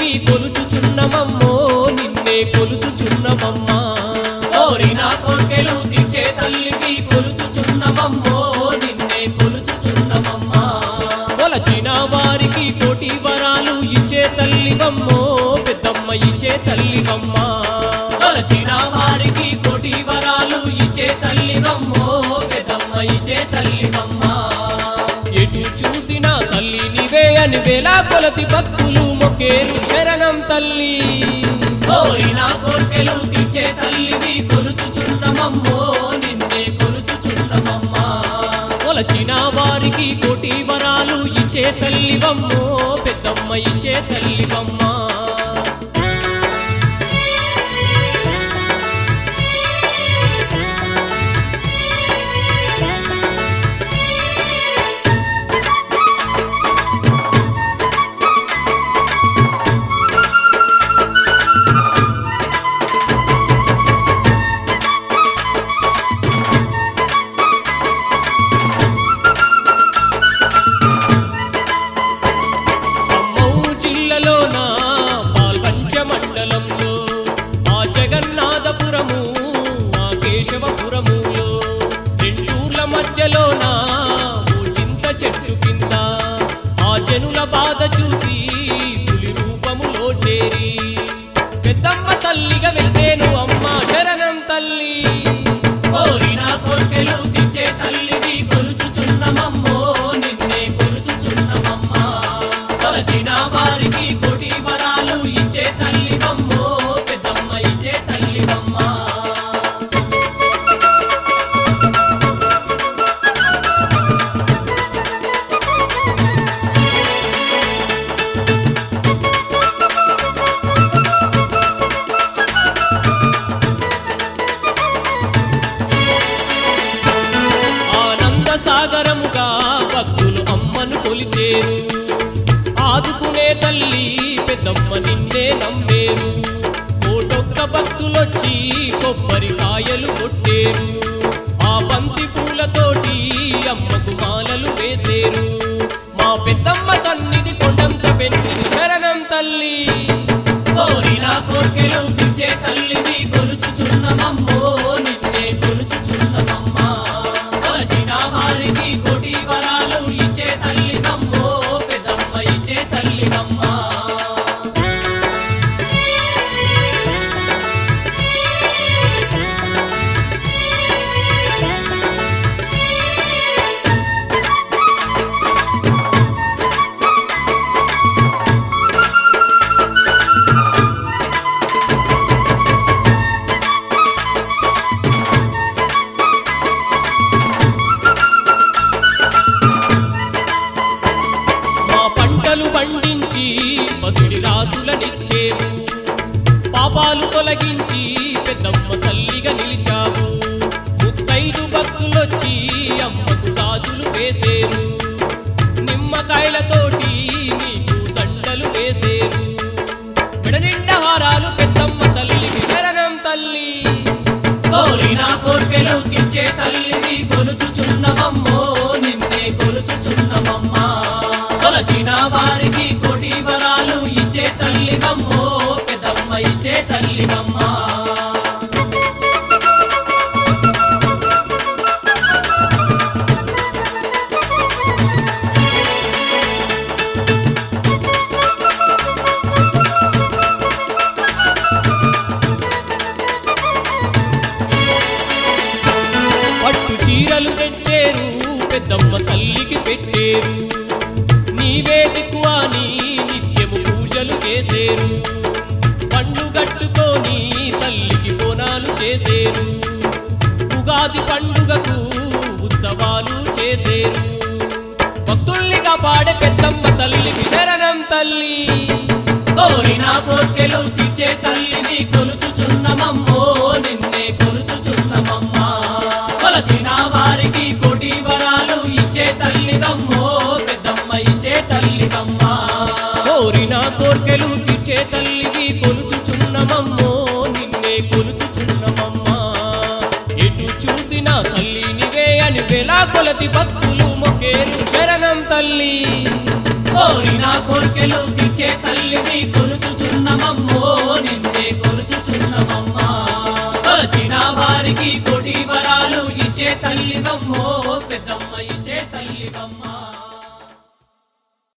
తల్లివి కొలుచుచున్నమమ్మో నిన్నే కొలుచుచున్నమమ్మా కోరిన కోర్కెలు తీర్చే తల్లివి కొలుచుచున్నమమ్మో నిన్నే కొలుచుచున్నమమ్మా కొలచిన వారికి కోటి వరాలు ఇచ్చే తల్లివమ్మో పెద్దమ్మ ఇచ్చే తల్లివమ్మా కొలచిన వారికి కోటి వరాలు ఇచ్చే తల్లివమ్మో పెదమ్మ ఇచ్చే తల్లివమ్మా ఎటు చూసినా తల్లి నివే అని వేలా కొలతి భక్తులు మొకేరు శరణం తల్లి కోరిన కోర్కెలు తీర్చే తల్లివి కొలుచుచున్నమమ్మో నిన్నే కొలుచుచున్నమమ్మా కొలచిన వారికి కోటి వరాలు ఇచ్చే తల్లివమ్మో పెద్దమ్మ ఇచ్చే తల్లివమ్మా ఖమ్మం జిల్లాలోన పాల్వంచ మండలంలో ఆ జగన్నాథపురము ఆ కేశవపురములో రెండూర్ల మధ్యలోన ఓ చింత చెట్టు కింద ఆ జనుల బాధ చూసి పులి రూపములో చేరి పెద్దమ్మ తల్లిగా వెలిసేను అమ్మ శరణం తల్లి కోరిన కోర్కెలు తీర్చే తల్లివి కొలుచుచున్నమమ్మో నిన్నే కొలుచుచున్నమమ్మా కొలచిన వారికి కోటి వరాలు ఇచ్చే తల్లివమ్మో పెద్దమ్మ ఇచ్చే తల్లివమ్మా ఆనంద సాగరముగా భక్తులు అమ్మను కొలిచేరు ఆదుకునే తల్లి పెద్దమ్మ నిన్నే నమ్మేరు కోటొక్క భక్తులొచ్చి కొబ్బరికాయలు కొట్టేరు ఆ బంతి పూలతోటి అమ్మకు మాలలు వేసేరు మా పెద్దమ్మ సన్నిధి కొండంత పెన్నిది శరణం తల్లి కోరిన కోర్కెలు తీర్చే తల్లివి కొలుచుచున్నమమ్మో నిన్నే కొలుచుచున్నమమ్మా కొలచిన వారికి కోటి వరాలు ఇచ్చే తల్లివమ్మో పెద్దమ్మ ఇచ్చే తల్లివమ్మా మా పంటలు పండించి పసిడి రాసులనిచ్చేవు పాపాలు తొలగించి పెద్దమ్మ తల్లిగా నిలిచావు ముత్తైదు భక్తులొచ్చి అమ్మకు గాజులు వేసేరు నిమ్మకాయలతోటి నీకు దండలు వేసేరు మెడనిండా హారాలు పెద్దమ్మ తల్లికి శరణం తల్లి కోరిన కోర్కెలు తీర్చే తల్లివి కొలుచుచున్నమమ్మో నిన్నే కొలుచుచున్నమమ్మా కొలచిన వారికి కోటి వరాలు ఇచ్చే తల్లివమ్మో పెదమ్మ ఇచ్చే తల్లివమ్మా పట్టు చీరలు తెచ్చేరు పెద్దమ్మ తల్లికి పెట్టేరు నీవే దిక్కువాని నిత్యము పూజలు చేసేరు పండు కట్టుకొని తల్లికి బోనాలు చేసేరు ఉగాది పండుగకు ఉత్సవాలు చేసేరు భక్తుల్ని కాపాడే పెద్దమ్మ తల్లికి శరణం తల్లి కోరిన కోర్కెలు తీర్చే తల్లిని కొలుచుచున్నమమ్మో నిన్నే కొలుచుచున్నమమ్మా కొలచిన వారికి కోటి వరాలు ఇచ్చే తల్లివమ్మో పెద్దమ్మ ఇచ్చే తల్లివమ్మా కోరిన కోర్కెలు తీర్చే తల్లికి కొలుచుచున్నమమ్మో నిన్నే కొలుచుచున్నమమ్మా ఎటు చూసినా తల్లి నివే అని వేలా కొలతి భక్తులు మొకేరు శరణం తల్లి కోరిన కోర్కెలు తీర్చే తల్లిని కొలుచుచున్నమమ్మో నిన్నే కొలుచుచున్నమమ్మా కొలచిన వారికి కోటి వరాలు ఇచ్చే తల్లివమ్మో పెద్ద